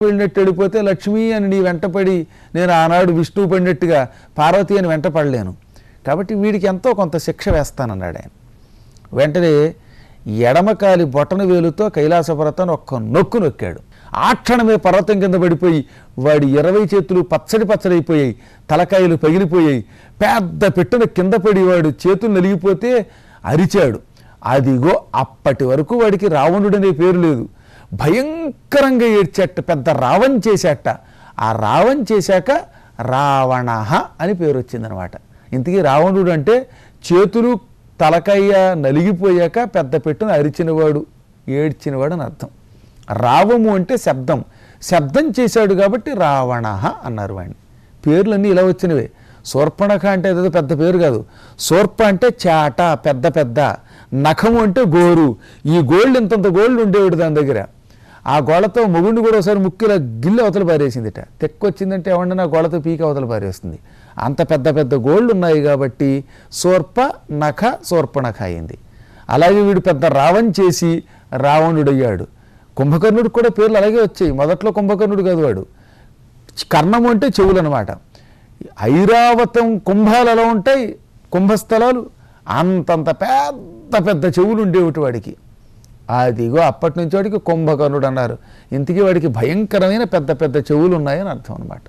వెళ్ళినట్టు వెళ్ళిపోతే లక్ష్మి అని నీ వెంటపడి నేను ఆనాడు విష్ణువు పడినట్టుగా పార్వతి అని వెంటపడలేను కాబట్టి వీడికి ఎంతో కొంత శిక్ష వేస్తానన్నాడు ఆయన వెంటనే ఎడమకాలి బొటన వేలుతో కైలాస పర్వతాన్ని ఒక్క నొక్కు నొక్కాడు ఆ క్షణమే పర్వతం కింద పడిపోయి వాడి ఇరవై చేతులు పచ్చడి పచ్చడైపోయాయి తలకాయలు పగిలిపోయాయి పెద్ద పెట్టున కింద పడి వాడు చేతులు నలిగిపోతే అరిచాడు అదిగో అప్పటి వరకు వాడికి రావణుడనే పేరు లేదు భయంకరంగా ఏడ్చేట పెద్ద రావణ్ చేశాట ఆ రావణ్ చేశాక రావణ అని పేరు వచ్చిందనమాట ఇంతకీ రావణుడు అంటే చేతులు తలకాయ నలిగిపోయాక పెద్ద పెట్టున అరిచినవాడు ఏడ్చినవాడు అని అర్థం రావము అంటే శబ్దం శబ్దం చేశాడు కాబట్టి రావణ అన్నారు వాడిని పేర్లన్నీ ఇలా వచ్చినవే శూర్పణఖ అంటే ఏదో పెద్ద పేరు కాదు శూర్ప అంటే చాట పెద్ద పెద్ద నఖము అంటే గోరు ఈ గోల్డ్ ఇంతంత గోల్డ్ ఉండేవాడు దాని దగ్గర ఆ గోళతో మొగుడిని కూడా ఒకసారి ముక్కిలా గిల్లి అవతల పారేసిందిట తెక్కొచ్చిందంటే ఏమన్నా నా గోళతో పీక అవతల పారేస్తుంది అంత పెద్ద పెద్ద గోళ్ళు ఉన్నాయి కాబట్టి శూర్ప నఖ శూర్పణఖ అయింది అలాగే వీడు పెద్ద రావణ్ చేసి రావణుడయ్యాడు కుంభకర్ణుడు కూడా పేర్లు అలాగే వచ్చాయి మొదట్లో కుంభకర్ణుడు కాదు వాడు కర్ణము అంటే చెవులు అనమాట ఐరావతం కుంభాలు ఎలా ఉంటాయి కుంభస్థలాలు అంతంత పెద్ద పెద్ద చెవులు ఉండేవిటి వాడికి అదిగో అప్పటి నుంచి వాడికి కుంభకర్ణుడు అన్నారు ఇంతకీ వాడికి భయంకరమైన పెద్ద పెద్ద చెవులు ఉన్నాయని అర్థం అనమాట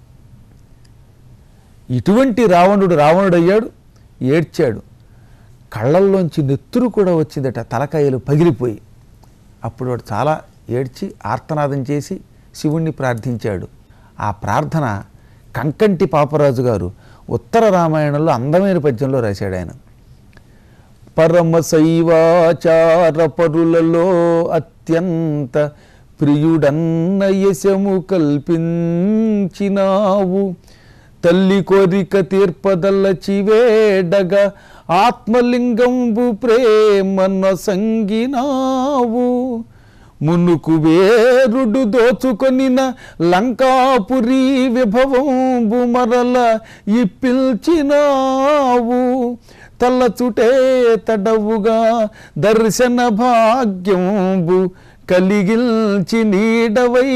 ఇటువంటి రావణుడు రావణుడయ్యాడు ఏడ్చాడు కళ్ళల్లోంచి నెత్తురు కూడా వచ్చిందట తలకాయలు పగిలిపోయి అప్పుడు వాడు చాలా ఏడ్చి ఆర్తనాదం చేసి శివుణ్ణి ప్రార్థించాడు ఆ ప్రార్థన కంకంటి పాపరాజు గారు ఉత్తర రామాయణంలో అందమైన పద్యంలో రాశాడు ఆయన పరమ శైవాచార పరులలో అత్యంత ప్రియుడన్న యశము కల్పించినావు తల్లి కోరిక తీర్పదల్లచి వేడగా ఆత్మలింగంబు ప్రేమన సంగినావు మునుకు వేరుడు దోచుకొనిన లంకాపురి విభవంబు మరల ఇప్పిల్చినావు తల్లచుటే తడవుగా దర్శన భాగ్యంబు కలిగిల్చి నీడవై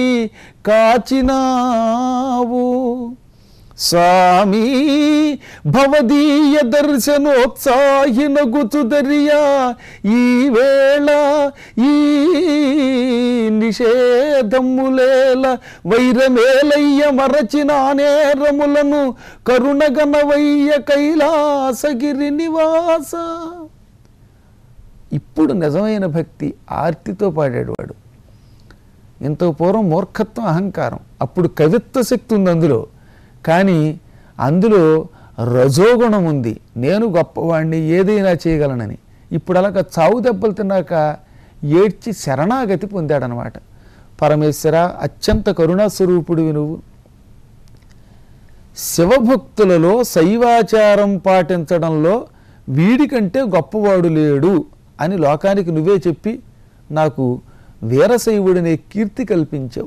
కాచినావు స్వామి భవదీయ దర్శనోత్సాహిన గుచుదరియా ఈ వేళ ఈ నిషేధములేల వైరమేలయ్య మరచిన నేరములను కరుణగనవయ్య కైలాసగిరి నివాస ఇప్పుడు నిజమైన భక్తి ఆర్తితో పాడాడు వాడు ఇంతకు పూర్వం మూర్ఖత్వం అహంకారం అప్పుడు కవిత్వ శక్తి ఉంది అందులో కానీ అందులో రజోగుణం ఉంది నేను గొప్పవాణ్ణి ఏదైనా చేయగలనని ఇప్పుడు అలాగ చావు దెబ్బలు తిన్నాక ఏడ్చి శరణాగతి పొందాడనమాట పరమేశ్వర అత్యంత కరుణాస్వరూపుడివి నువ్వు శివభక్తులలో శైవాచారం పాటించడంలో వీడికంటే గొప్పవాడు లేడు అని లోకానికి నువ్వే చెప్పి నాకు వీరశైవుడనే కీర్తి కల్పించావు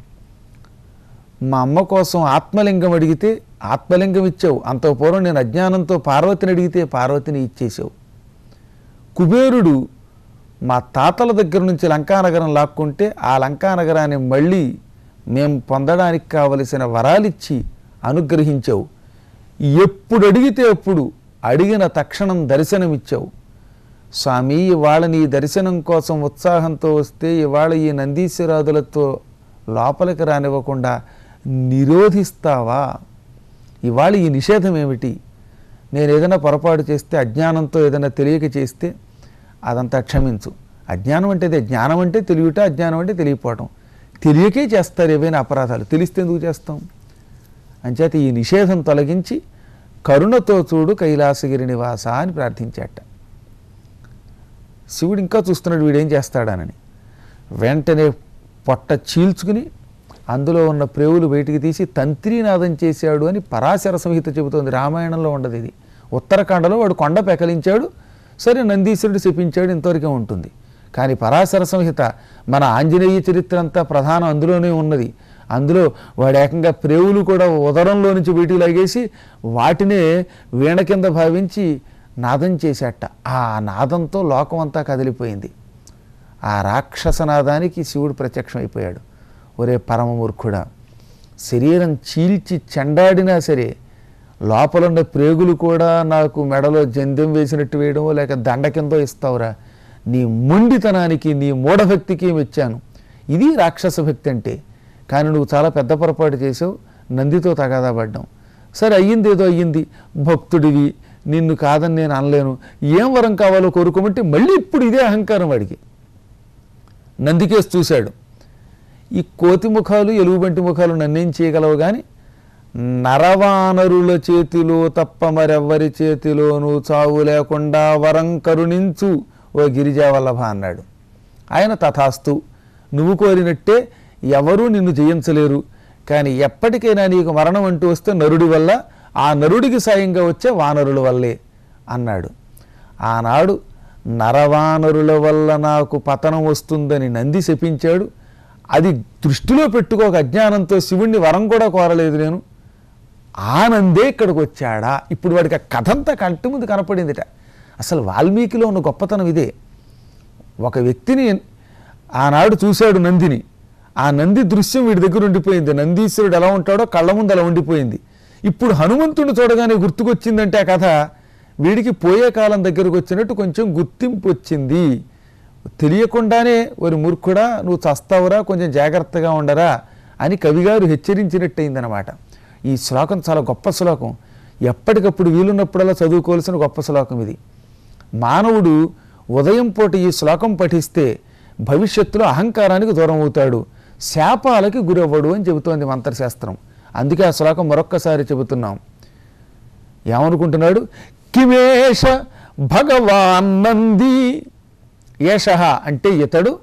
మా అమ్మ కోసం ఆత్మలింగం అడిగితే ఆత్మలింగం ఇచ్చావు అంత పూర్వం నేను అజ్ఞానంతో పార్వతిని అడిగితే పార్వతిని ఇచ్చేసావు కుబేరుడు మా తాతల దగ్గర నుంచి లంకానగరం లాక్కుంటే ఆ లంకానగరాన్ని మళ్ళీ మేము పొందడానికి కావలసిన వరాలిచ్చి అనుగ్రహించావు ఎప్పుడు అడిగితే అప్పుడు అడిగిన తక్షణం దర్శనమిచ్చావు స్వామి ఇవాళ నీ దర్శనం కోసం ఉత్సాహంతో వస్తే ఇవాళ ఈ నందీశ్వరాదులతో లోపలికి రానివ్వకుండా నిరోధిస్తావా ఇవాళ ఈ నిషేధం ఏమిటి నేను ఏదైనా పొరపాటు చేస్తే అజ్ఞానంతో ఏదైనా తెలియక చేస్తే అదంతా క్షమించు అజ్ఞానం అంటే అదే జ్ఞానం అంటే తెలియట అజ్ఞానం అంటే తెలియపోవటం తెలియకే చేస్తారు ఏవైనా అపరాధాలు తెలిస్తే ఎందుకు చేస్తాం అంచేత ఈ నిషేధం తొలగించి కరుణతో చూడు కైలాసగిరి నివాస అని ప్రార్థించాట శివుడు ఇంకా చూస్తున్నాడు వీడేం చేస్తాడనని వెంటనే పొట్ట చీల్చుకుని అందులో ఉన్న ప్రేవులు బయటికి తీసి తంత్రీనాదం చేశాడు అని పరాశర సంహిత చెబుతోంది రామాయణంలో ఉండదు ఇది ఉత్తరాఖండలో వాడు కొండ పెకలించాడు సరే నందీశ్వరుడు శపించాడు ఇంతవరకే ఉంటుంది కానీ పరాశర సంహిత మన ఆంజనేయ చరిత్ర అంతా ప్రధానం అందులోనే ఉన్నది అందులో వాడు ఏకంగా ప్రేవులు కూడా ఉదరంలో నుంచి బయటికి లాగేసి వాటినే వీణ కింద భావించి నాదం చేశాట ఆ నాదంతో లోకం అంతా కదిలిపోయింది ఆ రాక్షసనాదానికి శివుడు ప్రత్యక్షమైపోయాడు ఒరే పరమమూర్ఖుడా శరీరం చీల్చి చెండాడినా సరే లోపలున్న ప్రేగులు కూడా నాకు మెడలో జంధ్యం వేసినట్టు వేయడమో లేక దండ కిందో ఇస్తావురా నీ మొండితనానికి నీ మూఢభక్తికి మెచ్చాను ఇది రాక్షస భక్తి అంటే కానీ నువ్వు చాలా పెద్ద పొరపాటు చేసావు నందితో తగాదా పడ్డాం సరే అయ్యింది ఏదో అయ్యింది భక్తుడివి నిన్ను కాదని నేను అనలేను ఏం వరం కావాలో కోరుకోమంటే మళ్ళీ ఇప్పుడు ఇదే అహంకారం వాడికి నందికేసి చూశాడు ఈ కోతి ముఖాలు ఎలుగుబంటి ముఖాలు నన్నేం చేయగలవు కానీ నరవానరుల చేతిలో తప్ప మరెవ్వరి చేతిలోనూ చావు లేకుండా వరం కరుణించు ఓ గిరిజావల్లభ అన్నాడు ఆయన తథాస్తు నువ్వు కోరినట్టే ఎవరూ నిన్ను జయించలేరు కానీ ఎప్పటికైనా నీకు మరణం అంటూ వస్తే నరుడి వల్ల ఆ నరుడికి సాయంగా వచ్చే వానరుల వల్లే అన్నాడు ఆనాడు నరవానరుల వల్ల నాకు పతనం వస్తుందని నంది శపించాడు అది దృష్టిలో పెట్టుకోక అజ్ఞానంతో శివుణ్ణి వరం కూడా కోరలేదు నేను ఆనందే ఇక్కడికి వచ్చాడా ఇప్పుడు వాడికి ఆ కథంతా కంటి ముందు కనపడిందిట అసలు వాల్మీకిలో ఉన్న గొప్పతనం ఇదే ఒక వ్యక్తిని ఆనాడు చూశాడు నందిని ఆ నంది దృశ్యం వీడి దగ్గర ఉండిపోయింది నందీశ్వరుడు ఎలా ఉంటాడో కళ్ళ ముందు అలా ఉండిపోయింది ఇప్పుడు హనుమంతుడిని చూడగానే గుర్తుకొచ్చిందంటే ఆ కథ వీడికి పోయే కాలం దగ్గరకు వచ్చినట్టు కొంచెం గుర్తింపు వచ్చింది తెలియకుండానే ఒక మూర్ఖుడా నువ్వు చస్తావురా కొంచెం జాగ్రత్తగా ఉండరా అని కవిగారు హెచ్చరించినట్టయిందనమాట ఈ శ్లోకం చాలా గొప్ప శ్లోకం ఎప్పటికప్పుడు వీలున్నప్పుడల్లా చదువుకోవాల్సిన గొప్ప శ్లోకం ఇది మానవుడు ఉదయం పూట ఈ శ్లోకం పఠిస్తే భవిష్యత్తులో అహంకారానికి దూరం అవుతాడు శాపాలకి గురవ్వడు అని చెబుతోంది మంత్రశాస్త్రం అందుకే ఆ శ్లోకం మరొక్కసారి చెబుతున్నాం ఏమనుకుంటున్నాడు కిమేష భగవాన్ నంది ఏష అంటే ఇతడు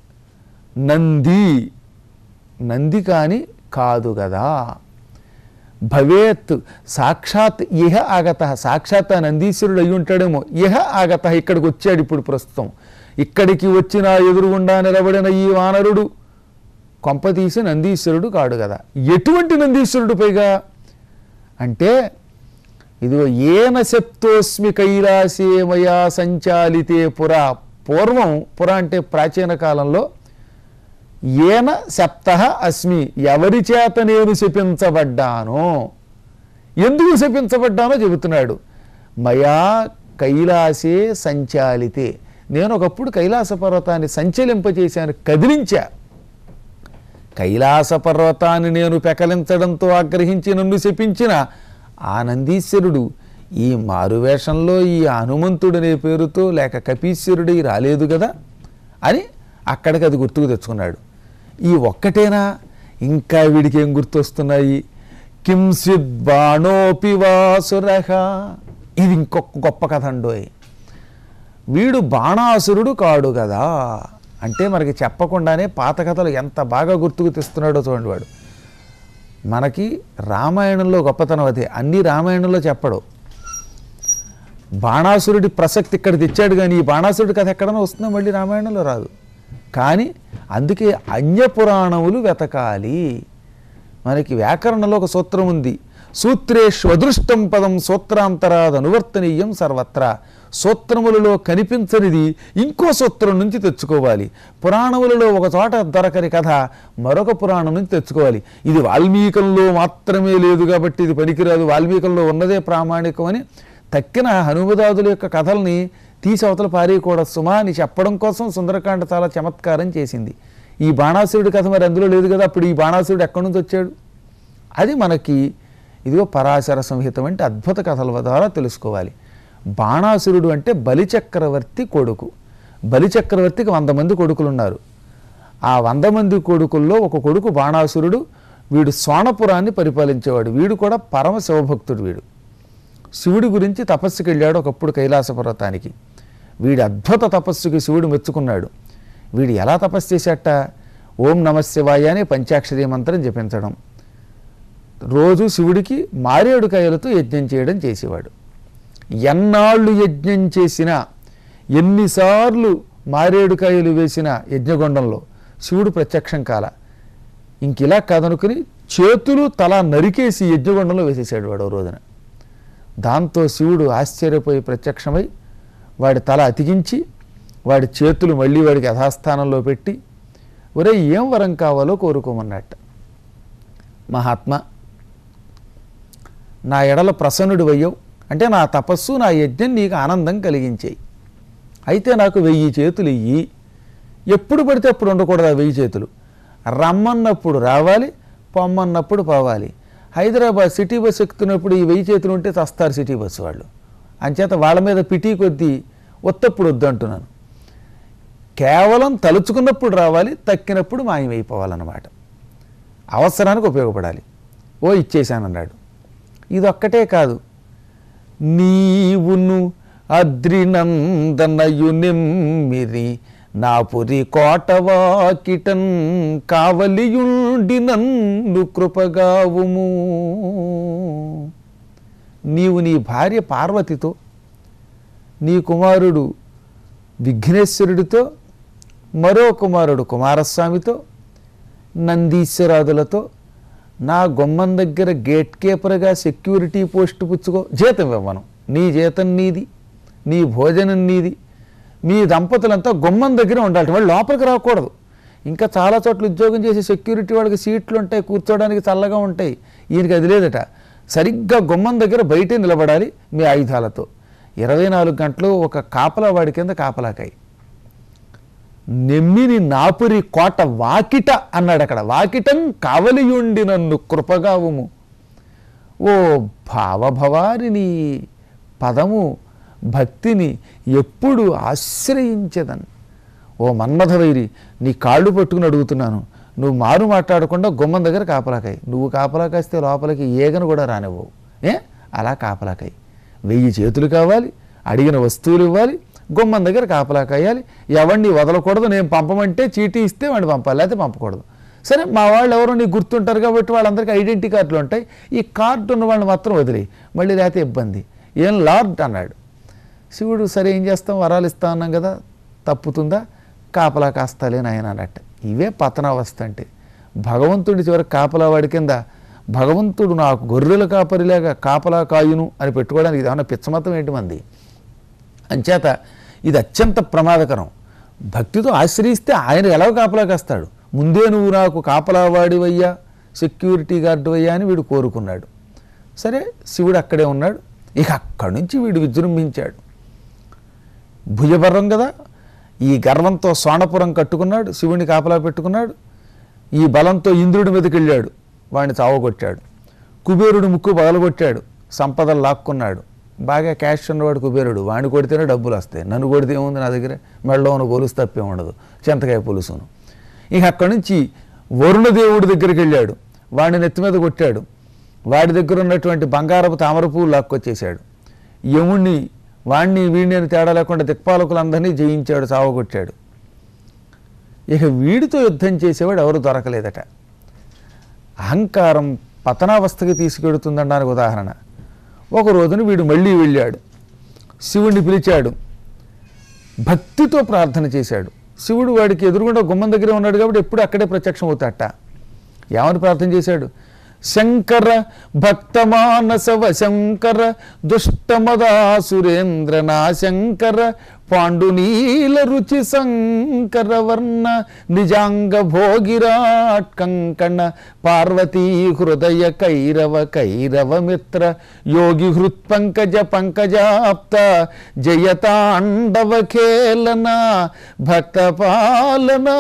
నంది నంది కాని కాదు కదా భవేత్ సాక్షాత్ ఇహ ఆగత సాక్షాత్ ఆ నందీశ్వరుడు అయి ఉంటాడేమో ఇహ ఆగత ఇక్కడికి వచ్చాడు ఇప్పుడు ప్రస్తుతం ఇక్కడికి వచ్చిన ఎదురుగుండా నిలబడిన ఈ వానరుడు కొంపతీసి నందీశ్వరుడు కాడు కదా ఎటువంటి నందీశ్వరుడు పైగా అంటే ఇదిగో ఏన శప్తోస్మి కైలాసే మయా సంచాలితే పురా పూర్వం పుర అంటే ప్రాచీన కాలంలో ఏన సప్త అస్మి ఎవరి చేత నేను శపించబడ్డానో ఎందుకు శపించబడ్డానో చెబుతున్నాడు మయా కైలాసే సంచాలితే నేను ఒకప్పుడు కైలాస పర్వతాన్ని సంచలింపజేశాను కదిలించా కైలాస పర్వతాన్ని నేను పెకలించడంతో ఆగ్రహించి నన్ను శపించిన ఆ నందీశ్వరుడు ఈ మారువేషంలో ఈ హనుమంతుడనే పేరుతో లేక కపీశ్వరుడై రాలేదు కదా అని అక్కడికి అది గుర్తుకు తెచ్చుకున్నాడు ఈ ఒక్కటేనా ఇంకా వీడికి ఏం గుర్తొస్తున్నాయి కింసిద్ బాణోపి వాసురహ ఇది ఇంకొక గొప్ప కథ అండోయ్ వీడు బాణాసురుడు కాడు కదా అంటే మనకి చెప్పకుండానే పాత కథలు ఎంత బాగా గుర్తుకు తెస్తున్నాడో చూడండి వాడు మనకి రామాయణంలో గొప్పతనం అదే అన్ని రామాయణంలో చెప్పడు బాణాసురుడి ప్రసక్తి ఇక్కడ తెచ్చాడు కానీ ఈ బాణాసురుడి కథ ఎక్కడైనా వస్తుందో మళ్ళీ రామాయణంలో రాదు కానీ అందుకే అన్యపురాణములు వెతకాలి మనకి వ్యాకరణంలో ఒక సూత్రం ఉంది సూత్రేష్వదృష్టం పదం సూత్రాంతరాద్ అనువర్తనీయం సర్వత్రా సూత్రములలో కనిపించనిది ఇంకో సూత్రం నుంచి తెచ్చుకోవాలి పురాణములలో ఒక చోట దొరకని కథ మరొక పురాణం నుంచి తెచ్చుకోవాలి ఇది వాల్మీకంలో మాత్రమే లేదు కాబట్టి ఇది పనికిరాదు వాల్మీకంలో ఉన్నదే ప్రామాణికం అని తక్కిన హనుమదాదుల యొక్క కథల్ని తీసి అవతల పారేయకూడదు సుమా అని చెప్పడం కోసం సుందరకాండ చాలా చమత్కారం చేసింది ఈ బాణాసురుడి కథ మరి అందులో లేదు కదా అప్పుడు ఈ బాణాసురుడు ఎక్కడి నుంచి వచ్చాడు అది మనకి ఇదిగో పరాశర సంహిత వంటి అద్భుత కథల ద్వారా తెలుసుకోవాలి బాణాసురుడు అంటే బలిచక్రవర్తి కొడుకు బలిచక్రవర్తికి వంద మంది కొడుకులు ఉన్నారు ఆ వంద మంది కొడుకుల్లో ఒక కొడుకు బాణాసురుడు వీడు సోణపురాన్ని పరిపాలించేవాడు వీడు కూడా పరమ శివభక్తుడు వీడు శివుడి గురించి తపస్సుకి వెళ్ళాడు ఒకప్పుడు కైలాస పర్వతానికి వీడి అద్భుత తపస్సుకి శివుడు మెచ్చుకున్నాడు వీడు ఎలా తపస్సు చేశాట ఓం నమ శివాయ అనే పంచాక్షరి మంత్రం జపించడం రోజు శివుడికి మారేడుకాయలతో యజ్ఞం చేయడం చేసేవాడు ఎన్నాళ్ళు యజ్ఞం చేసినా ఎన్నిసార్లు మారేడుకాయలు వేసిన యజ్ఞగొండంలో శివుడు ప్రత్యక్షం కాల ఇంక ఇలా కాదనుకుని చేతులు తల నరికేసి యజ్ఞగొండంలో వేసేసాడు వాడు ఓ రోజున దాంతో శివుడు ఆశ్చర్యపోయి ప్రత్యక్షమై వాడి తల అతికించి వాడి చేతులు మళ్ళీ వాడికి యథాస్థానంలో పెట్టి ఒరే ఏం వరం కావాలో కోరుకోమన్నట్ట మహాత్మా నా ఎడల ప్రసన్నుడు అయ్యవు అంటే నా తపస్సు నా యజ్ఞం నీకు ఆనందం కలిగించేయి అయితే నాకు వెయ్యి చేతులు ఇయ్యి ఎప్పుడు పడితే అప్పుడు ఉండకూడదు ఆ వెయ్యి చేతులు రమ్మన్నప్పుడు రావాలి పొమ్మన్నప్పుడు పోవాలి హైదరాబాద్ సిటీ బస్సు ఎక్కుతున్నప్పుడు ఈ వెయ్యి చేతులు ఉంటే చస్తారు సిటీ బస్సు వాళ్ళు అంచేత వాళ్ళ మీద పిటి కొద్దీ ఒత్తప్పుడు వద్దు అంటున్నాను కేవలం తలుచుకున్నప్పుడు రావాలి తక్కినప్పుడు మాయమైపోవాలన్నమాట అవసరానికి ఉపయోగపడాలి ఓ ఇచ్చేశానన్నాడు ఇదొక్కటే కాదు నీవును అద్రినందనయు నిమ్మిరి నా పురి కోటవాకిటన్ కావలియుండి నన్ను కృపగావుము నీవు నీ భార్య పార్వతితో నీ కుమారుడు విఘ్నేశ్వరుడితో మరో కుమారుడు కుమారస్వామితో నందీశ్వరాదులతో నా గుమ్మం దగ్గర గేట్ కీపర్గా సెక్యూరిటీ పోస్ట్ పుచ్చుకో జీతం ఇవ్వను నీ జీతం నీది నీ భోజనం నీది మీ దంపతులంతా గుమ్మం దగ్గర ఉండాలి వాళ్ళు లోపలికి రాకూడదు ఇంకా చాలా చోట్ల ఉద్యోగం చేసే సెక్యూరిటీ వాళ్ళకి సీట్లు ఉంటాయి కూర్చోవడానికి చల్లగా ఉంటాయి ఈయనకి అది లేదట సరిగ్గా గుమ్మం దగ్గర బయటే నిలబడాలి మీ ఆయుధాలతో ఇరవై నాలుగు గంటలు ఒక కాపలా వాడి కింద కాపలాకాయి నెమ్మిని నాపురి కోట వాకిట అన్నాడు అక్కడ వాకిటం కావలియుండి నన్ను కృపగావుము ఓ భావభవారిని పదము భక్తిని ఎప్పుడు ఆశ్రయించదన్ ఓ మన్మథవైరి నీ కాళ్ళు పట్టుకుని అడుగుతున్నాను నువ్వు మారు మాట్లాడకుండా గుమ్మం దగ్గర కాపలాకాయి నువ్వు కాపలా కాస్తే లోపలికి ఏగను కూడా రానివ్వవు ఏ అలా కాపలాకాయి వెయ్యి చేతులు కావాలి అడిగిన వస్తువులు ఇవ్వాలి గుమ్మం దగ్గర కాపలా కాయాలి ఎవరిని వదలకూడదు నేను పంపమంటే చీటీ ఇస్తే వాడిని పంపాలి లేకపోతే పంపకూడదు సరే మా వాళ్ళు ఎవరో నీకు గుర్తుంటారు కాబట్టి వాళ్ళందరికీ ఐడెంటిటీ కార్డులు ఉంటాయి ఈ కార్డు ఉన్న వాళ్ళని మాత్రం వదిలి మళ్ళీ లేకపోతే ఇబ్బంది ఏం లార్డ్ అన్నాడు శివుడు సరే ఏం చేస్తాం వరాలు ఇస్తా అన్నాం కదా తప్పుతుందా కాపలా కాస్తాలే నాయన అన్నట్టు ఇవే పతనావస్థ అంటే భగవంతుడి చివరికి కాపలా వాడి కింద భగవంతుడు నాకు గొర్రెల కాపరిలాగా కాపలా కాయును అని పెట్టుకోవడానికి ఇది ఏమన్నా పిచ్చమతం ఏంటి మంది అంచేత ఇది అత్యంత ప్రమాదకరం భక్తితో ఆశ్రయిస్తే ఆయన ఎలా కాపలా కాస్తాడు ముందే నువ్వు నాకు కాపలా వాడివయ్యా సెక్యూరిటీ గార్డు అయ్యా అని వీడు కోరుకున్నాడు సరే శివుడు అక్కడే ఉన్నాడు ఇక అక్కడి నుంచి వీడు విజృంభించాడు భుజబర్రం కదా ఈ గర్వంతో సోణపురం కట్టుకున్నాడు శివుని కాపలా పెట్టుకున్నాడు ఈ బలంతో ఇంద్రుడి మీదకి వెళ్ళాడు వాడిని చావగొట్టాడు కుబేరుడు ముక్కు పగలగొట్టాడు సంపదలు లాక్కున్నాడు బాగా క్యాష్ ఉన్నవాడు కుబేరుడు వాడిని కొడితేనే డబ్బులు వస్తాయి నన్ను కొడితే ఏముంది నా దగ్గర మెడలో ఉన్న గొలుసు తప్పే ఉండదు చింతకాయ పులుసును ఇక అక్కడి నుంచి వరుణదేవుడి దగ్గరికి వెళ్ళాడు వాడిని నెత్తి మీద కొట్టాడు వాడి దగ్గర ఉన్నటువంటి బంగారపు తామర పువ్వు లాక్కొచ్చేసాడు యముణ్ణి వాణ్ణి వీడిని అని తేడా లేకుండా దిక్పాలకులందరినీ జయించాడు చావగొట్టాడు ఇక వీడితో యుద్ధం చేసేవాడు ఎవరు దొరకలేదట అహంకారం పతనావస్థకి తీసుకెడుతుందనడానికి ఉదాహరణ ఒక రోజున వీడు మళ్ళీ వెళ్ళాడు శివుణ్ణి పిలిచాడు భక్తితో ప్రార్థన చేశాడు శివుడు వాడికి ఎదురుగుండా గుమ్మం దగ్గరే ఉన్నాడు కాబట్టి ఎప్పుడు అక్కడే ప్రత్యక్షం అవుతాట ఏమని ప్రార్థన చేశాడు శంకర భక్తమానసవ శంకర దుష్టమదాసురేంద్ర నా శంకర పాండునీల రుచి శంకర వర్ణ నిజాంగ భోగిరాట్ కంకణ పార్వతీ హృదయ కైరవ కైరవ మిత్ర యోగి హృత్పంకజ పంకజాప్త జయతాండవ ఖేలన భక్త పాలనా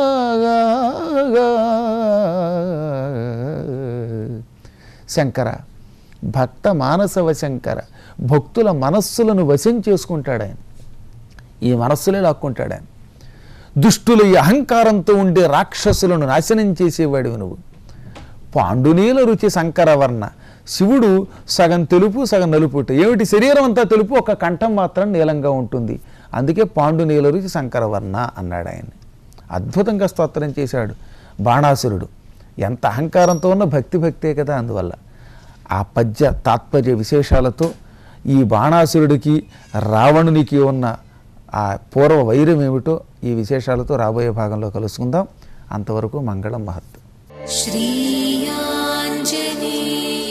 శంకర భక్త మానసవ శంకర భక్తుల మనస్సులను వశం చేసుకుంటాడు ఆయన ఈ మనస్సులే లాక్కుంటాడు ఆయన దుష్టుల ఈ అహంకారంతో ఉండే రాక్షసులను నాశనం చేసేవాడివి నువ్వు పాండునీల రుచి శంకరవర్ణ శివుడు సగం తెలుపు సగం నలుపు ఉంటుంది. ఏమిటి శరీరం అంతా తెలుపు ఒక కంఠం మాత్రం నీలంగా ఉంటుంది అందుకే పాండునీల రుచి శంకరవర్ణ అన్నాడు ఆయన అద్భుతంగా స్తోత్రం చేశాడు బాణాసురుడు ఎంత అహంకారంతో ఉన్న భక్తి భక్తే కదా అందువల్ల ఆ పద్య తాత్పర్య విశేషాలతో ఈ బాణాసురుడికి రావణునికి ఉన్న ఆ పూర్వ వైరం ఏమిటో ఈ విశేషాలతో రాబోయే భాగంలో కలుసుకుందాం అంతవరకు మంగళం మహత్ श्रीयाञ्जनेय